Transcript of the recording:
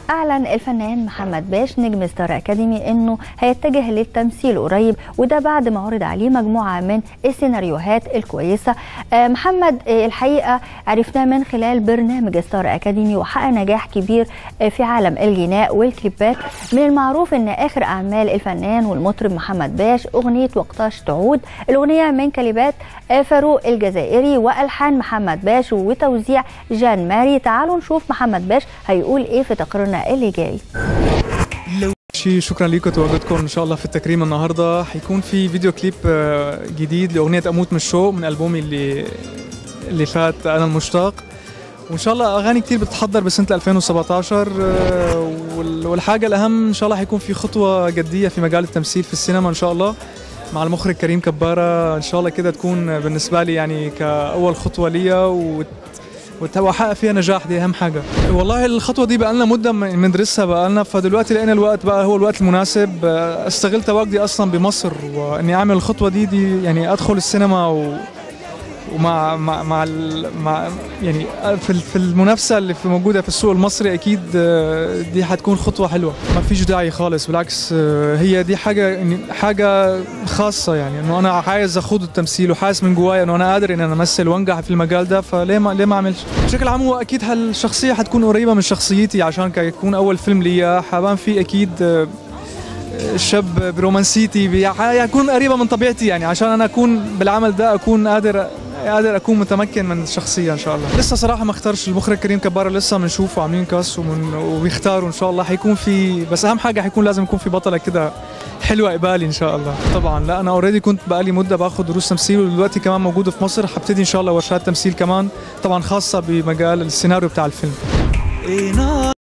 أعلن الفنان محمد باش نجم ستار أكاديمي إنه هيتجه للتمثيل قريب وده بعد ما عرض عليه مجموعة من السيناريوهات الكويسة آه، محمد آه، الحقيقة عرفناه من خلال برنامج ستار أكاديمي وحقق نجاح كبير آه، في عالم الغناء والكليبات من المعروف إن آخر أعمال الفنان والمطرب محمد باش أغنية وقتاش تعود الأغنية من كلمات آه، فاروق الجزائري وألحان محمد باش وتوزيع جان ماري تعالوا نشوف محمد باش هيقول إيه في تقريرنا اللي جاي شي شكرا لكم تواجدكم ان شاء الله في التكريم النهارده حيكون في فيديو كليب آه، جديد لاغنيه اموت من الشوق من البومي اللي اللي فات انا المشتاق وان شاء الله اغاني كتير بتتحضر بسنه 2017 آه، وال- والحاجه الاهم ان شاء الله حيكون في خطوه جديه في مجال التمثيل في السينما ان شاء الله مع المخرج كريم كبارة ان شاء الله كده تكون بالنسبه لي يعني كاول خطوه ليا وت- وت- واحقق فيها نجاح دي اهم حاجه والله الخطوه دي بقى لنا مده من- بندرسها بقى لنا فدلوقتي لقينا الوقت بقى هو الوقت المناسب آه، استغل تواجدي اصلا بمصر واني اعمل الخطوه دي دي يعني ادخل السينما و ومع مع مع, ال- مع يعني في ال- في المنافسه اللي في موجوده في السوق المصري اكيد آه، دي حتكون خطوه حلوه ما فيش داعي خالص بالعكس آه، هي دي حاجه يعني حاجه خاصه يعني انه انا عايز اخوض التمثيل وحاسس من جوايا انه انا قادر ان انا امثل وانجح في المجال ده فليه ما ليه ما اعملش بشكل عام هو اكيد هالشخصيه حتكون قريبه من شخصيتي عشان كيكون اول فيلم ليا حبان فيه اكيد آه، شاب برومانسيتي بي- حيكون قريبه من طبيعتي يعني عشان انا اكون بالعمل ده اكون قادر قادر اكون متمكن من الشخصيه ان شاء الله لسه صراحه ما اختارش المخرج كريم كبارة لسه بنشوفه عاملين كاس ومن وبيختاروا ان شاء الله حيكون في بس اهم حاجه حيكون لازم يكون في بطله كده حلوه قبالي ان شاء الله طبعا لا انا اوريدي كنت بقالي مده باخد دروس تمثيل ودلوقتي كمان موجوده في مصر حبتدي ان شاء الله ورشات تمثيل كمان طبعا خاصه بمجال السيناريو بتاع الفيلم